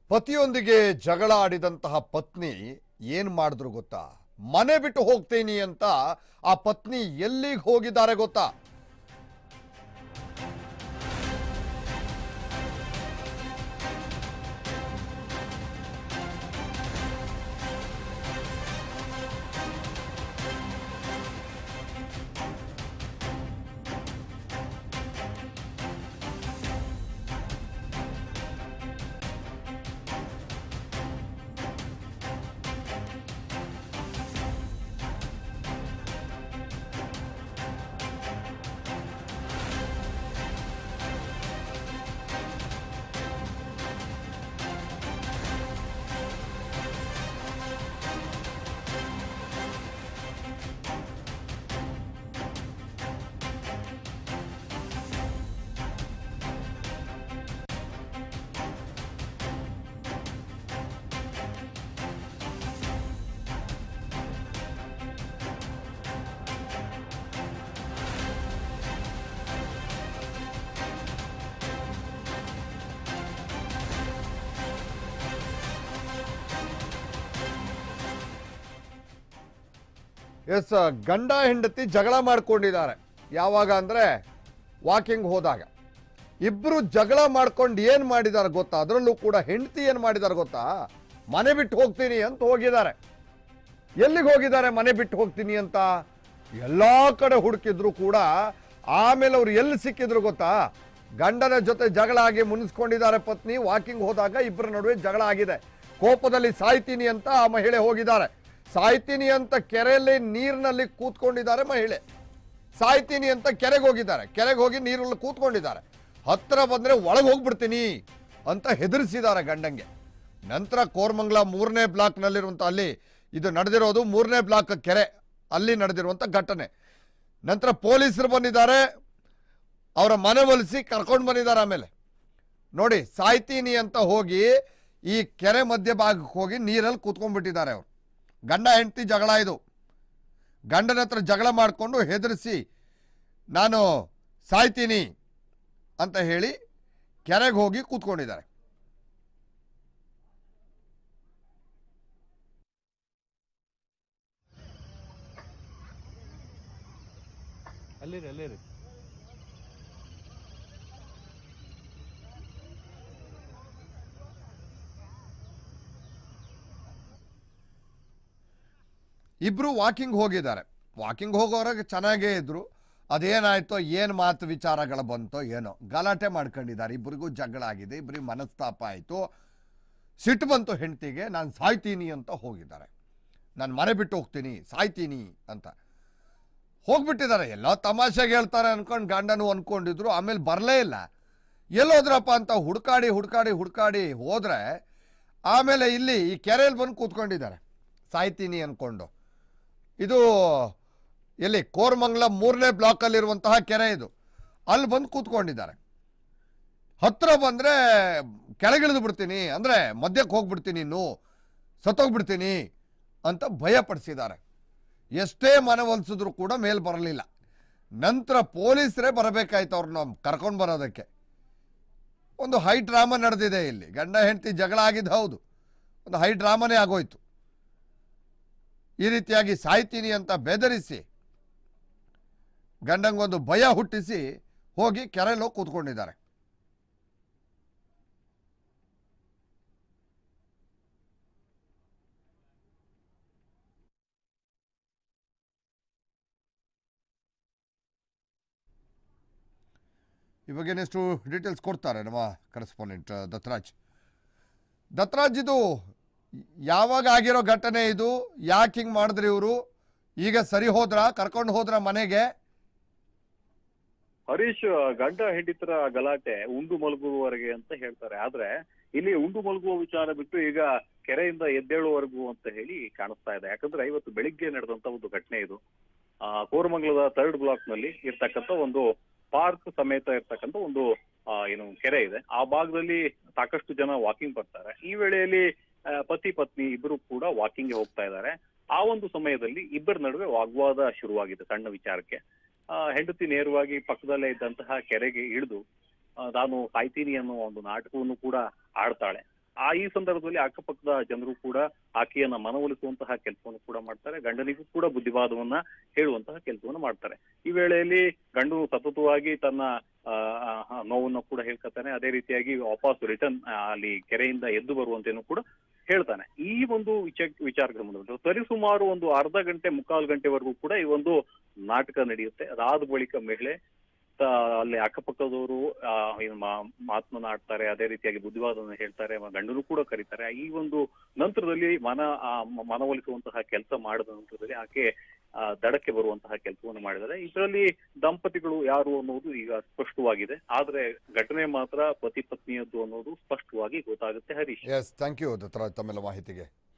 ಪತಿಯೊಂದಿಗೆ ಜಗಳ ಆಡಿದಂತಹ ಪತ್ನಿ ಏನ್ ಮಾಡಿದ್ರು ಗೊತ್ತಾ ಮನೆ ಬಿಟ್ಟು ಹೋಗ್ತೀನಿ ಅಂತ ಆ ಪತ್ನಿ ಎಲ್ಲಿಗೆ ಹೋಗಿದ್ದಾರೆ ಗೊತ್ತಾ ಎಸ್ ಗಂಡ ಹೆಂಡತಿ ಜಗಳ ಮಾಡ್ಕೊಂಡಿದ್ದಾರೆ ಯಾವಾಗ ಅಂದ್ರೆ ವಾಕಿಂಗ್ ಹೋದಾಗ ಇಬ್ರು ಜಗಳ ಮಾಡ್ಕೊಂಡು ಏನ್ ಮಾಡಿದಾರೆ ಗೊತ್ತಾ ಅದರಲ್ಲೂ ಕೂಡ ಹೆಂಡತಿ ಏನ್ ಮಾಡಿದಾರೆ ಗೊತ್ತಾ ಮನೆ ಬಿಟ್ಟು ಹೋಗ್ತೀನಿ ಅಂತ ಹೋಗಿದ್ದಾರೆ ಎಲ್ಲಿಗೆ ಹೋಗಿದ್ದಾರೆ ಮನೆ ಬಿಟ್ಟು ಹೋಗ್ತೀನಿ ಅಂತ ಎಲ್ಲಾ ಕಡೆ ಹುಡುಕಿದ್ರು ಕೂಡ ಆಮೇಲೆ ಅವ್ರು ಎಲ್ಲಿ ಸಿಕ್ಕಿದ್ರು ಗೊತ್ತಾ ಗಂಡನ ಜೊತೆ ಜಗಳ ಆಗಿ ಮುನಿಸ್ಕೊಂಡಿದ್ದಾರೆ ಪತ್ನಿ ವಾಕಿಂಗ್ ಹೋದಾಗ ಇಬ್ಬರ ನಡುವೆ ಜಗಳ ಆಗಿದೆ ಕೋಪದಲ್ಲಿ ಸಾಯ್ತೀನಿ ಅಂತ ಆ ಮಹಿಳೆ ಹೋಗಿದ್ದಾರೆ ಸಾಯ್ತೀನಿ ಅಂತ ಕೆರೆಯಲ್ಲಿ ನೀರಿನಲ್ಲಿ ಕೂತ್ಕೊಂಡಿದ್ದಾರೆ ಮಹಿಳೆ ಸಾಯ್ತೀನಿ ಅಂತ ಕೆರೆಗೆ ಹೋಗಿದ್ದಾರೆ ಕೆರೆಗೆ ಹೋಗಿ ನೀರಲ್ಲಿ ಕೂತ್ಕೊಂಡಿದ್ದಾರೆ ಹತ್ರ ಬಂದ್ರೆ ಒಳಗೆ ಹೋಗ್ಬಿಡ್ತೀನಿ ಅಂತ ಹೆದರಿಸಿದ್ದಾರೆ ಗಂಡಂಗೆ ನಂತರ ಕೋರ್ಮಂಗ್ಲ ಮೂರನೇ ಬ್ಲಾಕ್ನಲ್ಲಿರುವಂಥ ಅಲ್ಲಿ ಇದು ನಡೆದಿರೋದು ಮೂರನೇ ಬ್ಲಾಕ್ ಕೆರೆ ಅಲ್ಲಿ ನಡೆದಿರುವಂಥ ಘಟನೆ ನಂತರ ಪೊಲೀಸರು ಬಂದಿದ್ದಾರೆ ಅವರ ಮನೆ ಒಲಿಸಿ ಕರ್ಕೊಂಡು ಬಂದಿದ್ದಾರೆ ಆಮೇಲೆ ನೋಡಿ ಸಾಯ್ತೀನಿ ಅಂತ ಹೋಗಿ ಈ ಕೆರೆ ಮಧ್ಯಭಾಗಕ್ಕೆ ಹೋಗಿ ನೀರಲ್ಲಿ ಕೂತ್ಕೊಂಡ್ಬಿಟ್ಟಿದ್ದಾರೆ ಅವರು ಗಂಡ ಹೆಂಡತಿ ಜಗಳ ಇದು ಗಂಡನ ಹತ್ರ ಜಗಳ ಮಾಡಿಕೊಂಡು ಹೆದರಿಸಿ ನಾನು ಸಾಯ್ತೀನಿ ಅಂತ ಹೇಳಿ ಕೆರೆಗೆ ಹೋಗಿ ಕೂತ್ಕೊಂಡಿದ್ದಾರೆ ಅಲ್ಲಿರಿ ಅಲ್ಲಿರಿ ಇಬ್ರು ವಾಕಿಂಗ್ ಹೋಗಿದ್ದಾರೆ ವಾಕಿಂಗ್ ಹೋಗೋರಾಗ ಚೆನ್ನಾಗೇ ಇದ್ರು ಅದೇನಾಯ್ತೋ ಏನು ಮಾತು ವಿಚಾರಗಳು ಬಂತೋ ಏನೋ ಗಲಾಟೆ ಮಾಡ್ಕೊಂಡಿದ್ದಾರೆ ಇಬ್ಬರಿಗೂ ಜಗಳ ಆಗಿದೆ ಇಬ್ಬರಿಗೆ ಮನಸ್ತಾಪ ಆಯಿತು ಸಿಟ್ಟು ಬಂತು ಹೆಂಡತಿಗೆ ನಾನು ಸಾಯ್ತೀನಿ ಅಂತ ಹೋಗಿದ್ದಾರೆ ನಾನು ಮನೆ ಬಿಟ್ಟು ಹೋಗ್ತೀನಿ ಸಾಯ್ತೀನಿ ಅಂತ ಹೋಗ್ಬಿಟ್ಟಿದ್ದಾರೆ ಎಲ್ಲೋ ತಮಾಷೆಗೆ ಹೇಳ್ತಾರೆ ಅನ್ಕೊಂಡು ಗಂಡನು ಅನ್ಕೊಂಡಿದ್ರು ಆಮೇಲೆ ಬರಲೇ ಇಲ್ಲ ಎಲ್ಲೋದ್ರಪ್ಪ ಅಂತ ಹುಡ್ಕಾಡಿ ಹುಡ್ಕಾಡಿ ಹುಡ್ಕಾಡಿ ಹೋದ್ರೆ ಆಮೇಲೆ ಇಲ್ಲಿ ಈ ಕೆರೆಯಲ್ಲಿ ಬಂದು ಕೂತ್ಕೊಂಡಿದ್ದಾರೆ ಸಾಯ್ತೀನಿ ಅನ್ಕೊಂಡು ಇದು ಎಲ್ಲಿ ಕೋರ್ಮಂಗ್ಲ ಮೂರನೇ ಬ್ಲಾಕಲ್ಲಿರುವಂತಹ ಕೆರೆ ಇದು ಅಲ್ಲಿ ಬಂದು ಕೂತ್ಕೊಂಡಿದ್ದಾರೆ ಹತ್ರ ಬಂದರೆ ಕೆಳಗಿಳಿದು ಬಿಡ್ತೀನಿ ಅಂದರೆ ಮಧ್ಯಕ್ಕೆ ಹೋಗ್ಬಿಡ್ತೀನಿ ಇನ್ನು ಸತ್ತೋಗ್ಬಿಡ್ತೀನಿ ಅಂತ ಭಯಪಡಿಸಿದ್ದಾರೆ ಎಷ್ಟೇ ಮನವೊಲಿಸಿದ್ರು ಕೂಡ ಮೇಲ್ ಬರಲಿಲ್ಲ ನಂತರ ಪೊಲೀಸರೇ ಬರಬೇಕಾಯ್ತು ಅವ್ರನ್ನ ಕರ್ಕೊಂಡು ಬರೋದಕ್ಕೆ ಒಂದು ಹೈ ಡ್ರಾಮಾ ನಡೆದಿದೆ ಇಲ್ಲಿ ಗಂಡ ಹೆಂಡತಿ ಜಗಳ ಆಗಿದ್ದು ಹೌದು ಒಂದು ಹೈ ಡ್ರಾಮಾನೇ ಆಗೋಯ್ತು ಈ ರೀತಿಯಾಗಿ ಸಾಯ್ತೀನಿ ಅಂತ ಬೆದರಿಸಿ ಗಂಡಂಗೊಂದು ಭಯ ಹುಟ್ಟಿಸಿ ಹೋಗಿ ಕೆರೆಯಲ್ಲಿ ಹೋಗಿ ಕೂತ್ಕೊಂಡಿದ್ದಾರೆ ಈ ಬಗ್ಗೆ ಇನ್ನಷ್ಟು ಡೀಟೇಲ್ಸ್ ಕೊಡ್ತಾರೆ ನಮ್ಮ ಕರೆಸ್ಪಾಂಡೆಂಟ್ ದತ್ತರಾಜ್ ದತ್ತರಾಜ್ ಇದು ಯಾವಾಗ ಆಗಿರೋ ಘಟನೆ ಇದು ಯಾಕೆ ಹಿಂಗೆ ಮಾಡಿದ್ರಿ ಇವರು ಈಗ ಸರಿ ಹೋದ್ರ ಕರ್ಕೊಂಡು ಹೋದ್ರ ಮನೆಗೆ ಹರೀಶ್ ಗಂಡ ಹೆಂಡಿತರ ಗಲಾಟೆ ಉಂಡು ಮಲಗುವವರೆಗೆ ಅಂತ ಹೇಳ್ತಾರೆ ಆದ್ರೆ ಇಲ್ಲಿ ಉಂಡು ಮಲಗುವ ವಿಚಾರ ಬಿಟ್ಟು ಈಗ ಕೆರೆಯಿಂದ ಎದ್ದೇಳುವವರೆಗೂ ಅಂತ ಹೇಳಿ ಕಾಣಿಸ್ತಾ ಇದೆ ಯಾಕಂದ್ರೆ ಇವತ್ತು ಬೆಳಿಗ್ಗೆ ನಡೆದಂತ ಒಂದು ಘಟನೆ ಇದು ಆ ಕೋರಮಂಗಲದ ಥರ್ಡ್ ಬ್ಲಾಕ್ ನಲ್ಲಿ ಇರ್ತಕ್ಕಂಥ ಒಂದು ಪಾರ್ಕ್ ಸಮೇತ ಇರ್ತಕ್ಕಂಥ ಒಂದು ಆ, ಏನು ಕೆರೆ ಇದೆ ಆ ಭಾಗದಲ್ಲಿ ಸಾಕಷ್ಟು ಜನ ವಾಕಿಂಗ್ ಬರ್ತಾರೆ ಈ ವೇಳೆಯಲ್ಲಿ ಆ, ಪತಿ ಪತ್ನಿ ಇಬ್ಬರು ಕೂಡ ವಾಕಿಂಗ್ ಹೋಗ್ತಾ ಇದ್ದಾರೆ ಆ ಒಂದು ಸಮಯದಲ್ಲಿ ಇಬ್ಬರ ನಡುವೆ ವಾಗ್ವಾದ ಶುರುವಾಗಿದೆ ಸಣ್ಣ ವಿಚಾರಕ್ಕೆ ಆ, ಹೆಂಡತಿ ನೇರವಾಗಿ ಪಕ್ಕದಲ್ಲೇ ಇದ್ದಂತಹ ಕೆರೆಗೆ ಇಳಿದು ಆ, ನಾನು ಸಾಯ್ತೀನಿ ಅನ್ನೋ ಒಂದು ನಾಟಕವನ್ನು ಕೂಡ ಆಡ್ತಾಳೆ ಆ ಈ ಸಂದರ್ಭದಲ್ಲಿ ಅಕ್ಕಪಕ್ಕದ ಜನರು ಕೂಡ ಆಕೆಯನ್ನ ಮನವೊಲಿಸುವಂತಹ ಕೆಲಸವನ್ನು ಕೂಡ ಮಾಡ್ತಾರೆ ಗಂಡನಿಗೂ ಕೂಡ ಬುದ್ಧಿವಾದವನ್ನ ಹೇಳುವಂತಹ ಕೆಲಸವನ್ನು ಮಾಡ್ತಾರೆ ಈ ವೇಳೆಯಲ್ಲಿ ಗಂಡು ಸತತವಾಗಿ ತನ್ನ ಆ, ಆ, ನೋವನ್ನ ಕೂಡ ಹೇಳ್ಕೊತಾನೆ ಅದೇ ರೀತಿಯಾಗಿ ವಾಪಸ್ ರಿಟರ್ನ್ ಅಲ್ಲಿ ಕೆರೆಯಿಂದ ಎದ್ದು ಬರುವಂತೇನು ಕೂಡ ಹೇಳ್ತಾನೆ ಈ ಒಂದು ವಿಚ ವಿಚಾರಗಳ ಮುಂದೆ ಸರಿಸುಮಾರು ಒಂದು ಅರ್ಧ ಗಂಟೆ ಮುಕ್ಕಾಲು ಗಂಟೆವರೆಗೂ ಕೂಡ ಈ ಒಂದು ನಾಟಕ ನಡೆಯುತ್ತೆ ಅದಾದ ಬಳಿಕ ಮಹಿಳೆ ತ- ಅಲ್ಲಿ ಅಕ್ಕಪಕ್ಕದವರು ಆ, ಏನು ಮಾ- ಮಾತನಾಡ್ತಾರೆ ಅದೇ ರೀತಿಯಾಗಿ ಬುದ್ಧಿವಾದವನ್ನು ಹೇಳ್ತಾರೆ ಮ- ಗಂಡನು ಕೂಡ ಕರೀತಾರೆ ಈ ಒಂದು ನಂತರದಲ್ಲಿ ಮನ ಆ, ಮ- ಮನವೊಲಿಸುವಂತಹ ಕೆಲಸ ಮಾಡಿದ ನಂತರದಲ್ಲಿ ಆಕೆ ಆ, ದಡಕ್ಕೆ ಬರುವಂತಹ ಕೆಲಸವನ್ನು ಮಾಡಿದ್ದಾರೆ ಇದರಲ್ಲಿ ದಂಪತಿಗಳು ಯಾರು ಅನ್ನೋದು ಈಗ ಸ್ಪಷ್ಟವಾಗಿದೆ ಆದ್ರೆ ಘಟನೆ ಮಾತ್ರ ಪತಿ ಪತ್ನಿಯದ್ದು ಅನ್ನೋದು ಸ್ಪಷ್ಟವಾಗಿ ಗೊತ್ತಾಗುತ್ತೆ Harish yes thank you Dattaraj ತಮ್ಮೆಲ್ಲ ಮಾಹಿತಿಗೆ